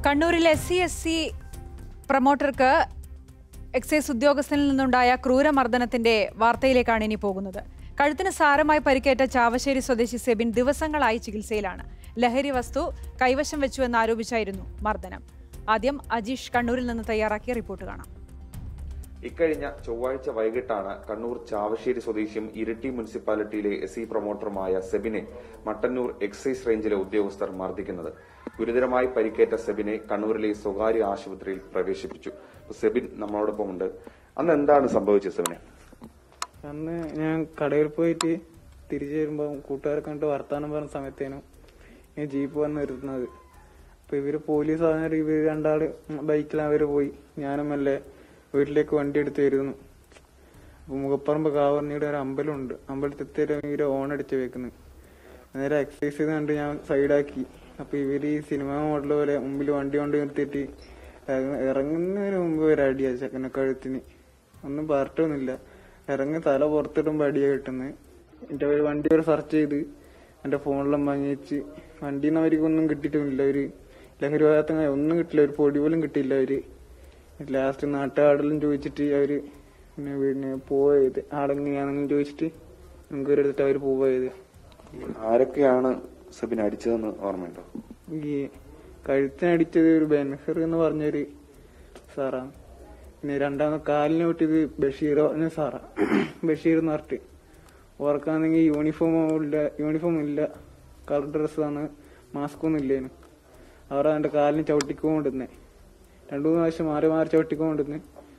കണ്ണൂരിൽ S C S C പ്രൊമോട്ടർക്ക് excise ഉദ്യോഗസ്ഥനിൽ നിന്നുണ്ടായ ക്രൂരമർദ്ദനത്തിന്റെ വാർത്തയിലേക്കാണ് ഇനി പോകുന്നത് കഴുത്തിന് സാരമായി പരിക്കേറ്റ ചാവശ്ശേരി സ്വദേശി സെബിൻ ദിവസങ്ങളായി ചികിത്സയിലാണ് ലഹരി വസ്തു കൈവശം വെച്ചു എന്നാരോപിച്ചായിരുന്നു മർദ്ദനം ആദ്യം അജീഷ് കണ്ണൂരിൽ നിന്ന് തയ്യാറാക്കിയ റിപ്പോർട്ട് കാണാം ഇക്കഴിഞ്ഞ ചൊവ്വാഴ്ച വൈകിട്ടാണ് കണ്ണൂർ ചാവശ്ശേരി സ്വദേശിയും ഇരിട്ടി മുനിസിപ്പാലിറ്റിയിലെ എസ് ഇ പ്രൊമോട്ടറുമായ സെബിനെ മട്ടന്നൂർ എക്സൈസ് റേഞ്ചിലെ ഉദ്യോഗസ്ഥർ മർദ്ദിക്കുന്നത് ഗുരുതരമായി പരിക്കേറ്റ സെബിനെ കണ്ണൂരിലെ സ്വകാര്യ ആശുപത്രിയിൽ പ്രവേശിപ്പിച്ചു അപ്പൊ സെബിൻ നമ്മളോടൊപ്പം ഉണ്ട് അന്ന് എന്താണ് സംഭവിച്ചത് സെബിനെ അന്ന് ഞാൻ കടയിൽ പോയിട്ട് തിരിച്ചു വരുമ്പോൾ കൂട്ടുകാരെ കണ്ടിട്ട് വർത്താനം പറഞ്ഞ സമയത്തേനു ഞാൻ ജീപ്പ് വന്ന് നിർത്തുന്നത് അപ്പൊ ഇവര് പോലീസ് ആണെങ്കിൽ ഇവര് രണ്ടാള് ബൈക്കിൽ അവര് പോയി ഞാനും മെല്ലെ വീട്ടിലേക്ക് വണ്ടി എടുത്ത് വരുന്നു അപ്പൊ മുഖപ്പറമ്പ് കാവർണിയുടെ ഒരു അമ്പലമുണ്ട് അമ്പലത്തിൽ ഇവര് ഓൺ അടിച്ച് വെക്കുന്നത് നേരെ എക്സസൈസ് ചെയ്ത് കണ്ട് ഞാൻ സൈഡാക്കി അപ്പൊ ഇവര് ഈ സിനിമ മോഡൽ പോലെ മുമ്പിൽ വണ്ടി കൊണ്ട് നിർത്തിയിട്ട് ഇറങ്ങ- ഇറങ്ങുന്നതിന് മുമ്പ് ഒരു അടിയാ ചെക്കനെ കഴുത്തിന് ഒന്നും പറഞ്ഞൊന്നുമില്ല ഇറങ്ങി തല പുറത്തിടുമ്പോ അടിയാ കിട്ടുന്നത് എന്റെ ഒരു വണ്ടി ഒരു സെർച്ച് ചെയ്ത് എന്റെ ഫോണിലും വാങ്ങി വെച്ച് വണ്ടിയിൽ നിന്ന് അവർക്കൊന്നും കിട്ടിയിട്ടുമില്ല ഒരു ലഹരി പദാർത്ഥം ഒന്നും കിട്ടില്ല ഒരു പൊടി പോലും കിട്ടിയില്ല അവര് ലാസ്റ്റ് നാട്ടുകാരെല്ലാം ചോദിച്ചിട്ട് അവര് പിന്നെ പിന്നെ പോയത് ആടെങ്ങനെയാണെന്നും ചോദിച്ചിട്ട് നമുക്ക് എടുത്തിട്ട് അവര് പോയത് ആരൊക്കെയാണ് സെബിൻ അടിച്ചതെന്ന് ഓർമ്മയുണ്ടോ ഈ കഴുത്തിനടിച്ചത് ഒരു ബെൻഹർ എന്ന് പറഞ്ഞൊരു സാറാണ് പിന്നെ രണ്ടാമത് കാലിന് പൊട്ടിയത് ബഷീർ പറഞ്ഞ സാറാ ബഷീർ എന്ന് പറഞ്ഞിട്ട് ഓർക്കാണെങ്കിൽ യൂണിഫോം ഇല്ല യൂണിഫോം ഇല്ല കളർ ഡ്രസ്സാണ് മാസ്ക് ഒന്നും ഇല്ലേനു അവർ അവന്റെ കാലിന് ചവിട്ടിക്കൊണ്ടിരുന്നേ രണ്ടു മൂന്ന് പ്രാവശ്യം മാറി മാറി ചവിട്ടിക്കൊണ്ടിരുന്നേ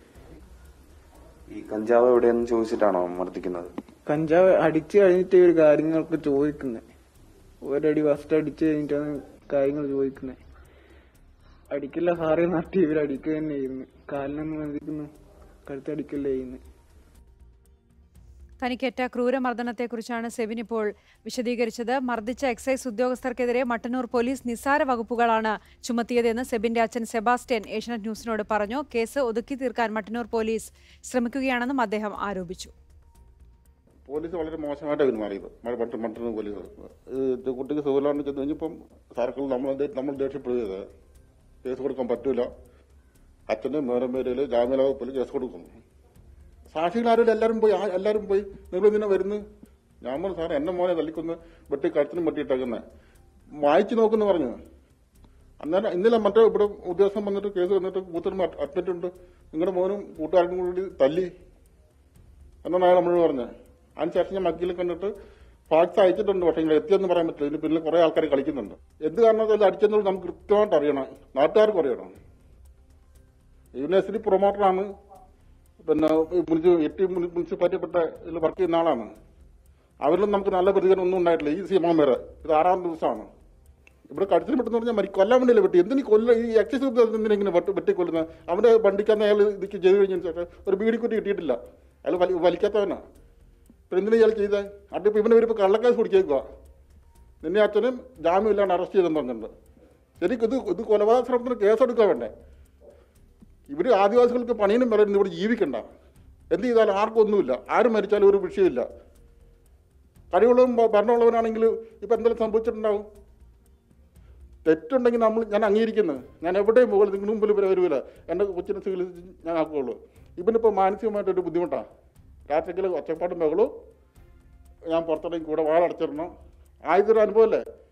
ഈ കഞ്ചാവ് എവിടെയെന്ന് ചോദിച്ചിട്ടാണോ മർദ്ദിക്കുന്നത് കഞ്ചാവ് അടിച്ചു കഴിഞ്ഞിട്ട് ഒരു കാര്യങ്ങളൊക്കെ ചോദിക്കുന്നത് ഒരടി ഫസ്റ്റ് അടിച്ചു കഴിഞ്ഞിട്ടാണ് കാര്യങ്ങൾ ചോദിക്കുന്നത് അടിക്കില്ല സാറേ നട്ടി ഇവർ അടിക്കുക തന്നെ ചെയ്യുന്നു കാലിനൊന്നും മതിക്കുന്നു കഴുത്തടിക്കല്ലേ ചെയ്യുന്നത് തനിക്കേറ്റ ക്രൂരമർദ്ദനത്തെക്കുറിച്ചാണ് സെബിൻ ഇപ്പോൾ വിശദീകരിച്ചത് മർദ്ദിച്ച എക്സൈസ് ഉദ്യോഗസ്ഥർക്കെതിരെ മട്ടന്നൂർ പോലീസ് നിസ്സാര വകുപ്പുകളാണ് ചുമത്തിയതെന്ന് സെബിന്റെ അച്ഛൻ സെബാസ്റ്റ്യൻ ഏഷ്യനെറ്റ് ന്യൂസിനോട് പറഞ്ഞു കേസ് ഒതുക്കി തീർക്കാൻ മട്ടന്നൂർ പോലീസ് ശ്രമിക്കുകയാണെന്നും അദ്ദേഹം ആരോപിച്ചു പോലീസ് വളരെ മോശമായിട്ടാണ് പെരുമാറിയത് മ- മട്ട- മട്ടന്നൂർ പോലീസ് ഇത് കുട്ടിക്ക് സുഖമില്ലാണ്ട് ചെന്ന് കഴിഞ്ഞപ്പം സർക്കിൾ നമ്മൾ ദേ- നമ്മൾ ദേഷ്യപ്പെടുകയത് കേസ് കൊടുക്കാൻ പറ്റൂല അച്ഛന്റെ മേരം പേരിൽ ജാമ്യല വകുപ്പിൽ കേസ് കൊടുക്കുന്നു സാക്ഷികളാരും എല്ലാവരും പോയി ആ- എല്ലാവരും പോയി നിങ്ങൾ ഇതിനെ വരുന്നു ഞാൻ പറഞ്ഞു സാറേ എന്നെ മോനെ തല്ലിക്കൊന്ന് വെട്ടി കഴുത്തിനും വെട്ടിയിട്ടേക്കുന്നത് വായിച്ചു നോക്കുന്നു പറഞ്ഞു അന്നേരം ഇന്നലെ മറ്റേ ഇവിടെ ഉദ്യോഗസ്ഥൻ വന്നിട്ട് കേസ് വന്നിട്ട് കൂത്തരും അഡ്മിറ്റ് ഉണ്ട് നിങ്ങളുടെ മോനും കൂട്ടുകാർക്കും കൂടി തല്ലി എന്നാണ് അയാൾ നമ്മളോട് പറഞ്ഞത് അതിനുശേഷം ഞാൻ വക്കീലെ കണ്ടിട്ട് ഫാക്സ് അയച്ചിട്ടുണ്ട് പക്ഷേ നിങ്ങൾ എത്തിയെന്ന് പറയാൻ പറ്റില്ല ഇതിന് പിന്നിൽ കുറെ ആൾക്കാർ കളിക്കുന്നുണ്ട് എന്ത് കാരണത്തിൽ അടിച്ചെന്നുള്ളത് നമുക്ക് കൃത്യമായിട്ട് അറിയണം നാട്ടുകാർക്ക് അറിയണം യൂണിവേഴ്സിറ്റി പ്രൊമോട്ടറാണ് പിന്നെ ഈ മുനിസി- എട്ടി മുനി- മുനിസിപ്പാലിറ്റിപ്പെട്ട ഇതിൽ വർക്ക് ചെയ്യുന്ന ആളാണ് അവരിലും നമുക്ക് നല്ല പ്രതികരണം ഒന്നും ഉണ്ടായിട്ടില്ല ഈ സീമാൻ വരെ ഇത് ആറാം ദിവസമാണ് ഇവിടെ കടിച്ചിന് പെട്ടെന്ന് പറഞ്ഞാൽ മരി കൊല്ലാൻ വേണ്ടിയല്ലേ വെട്ടി എന്തിനീ കൊല്ല ഈ എക്സൈസ് എന്തിനാ ഇങ്ങനെ വെട്ടി വെട്ടിക്കൊല്ലുന്നത് അവന്റെ വണ്ടിക്കന്ന് അയാൾ ഇതൊക്കെ ചെയ്ത് കഴിഞ്ഞ ശേഷം ഒരു ബീഡിക്കുറ്റി കിട്ടിയിട്ടില്ല അയാൾ വലി വലിക്കാത്തവനാ പിന്നെ എന്തിനാ ഇയാൾ ചെയ്തത് അതിപ്പോ ഇവനെ ഇവരിപ്പോ കള്ളക്കേസ് പിടിച്ചേക്കുക നിന്നെ അച്ഛനും ജാമ്യം ഇല്ലാണ്ട് അറസ്റ്റ് ചെയ്തെന്ന് പറഞ്ഞിട്ടുണ്ട് ശരിക്കും ഇത് ഇത് കൊലപാതക ശ്രമത്തിന് കേസെടുക്കാൻ വേണ്ടേ ഇവര് ആദിവാസികൾക്ക് പണിയനും പറയുന്നത് ഇവിടെ ജീവിക്കണ്ട എന്ത് ചെയ്താലും ആർക്കും ഒന്നുമില്ല ആരും മരിച്ചാലും ഒരു വിഷയമില്ല കഴിവുള്ളവൻ ഭ- ഭരണമുള്ളവനാണെങ്കിൽ ഇപ്പൊ എന്തെങ്കിലും സംഭവിച്ചിട്ടുണ്ടാവും തെറ്റുണ്ടെങ്കിൽ നമ്മൾ ഞാൻ അംഗീകരിക്കുന്നത് ഞാൻ എവിടെയും പോകില്ല നിങ്ങളുടെ മുമ്പിൽ ഇവരെ വരില്ല എൻ്റെ കൊച്ചിനെ ചികിത്സിച്ച് ഞാൻ ആക്കുകയുള്ളൂ ഇവനിപ്പോൾ മാനസികമായിട്ടൊരു ബുദ്ധിമുട്ടാണ് രാത്രിക്കൽ ഒച്ചപ്പാടും ബഹളവും ഞാൻ പുറത്തിറങ്ങി കൂടെ വാളടച്ചിടണം ആയതൊരു അനുഭവമല്ലേ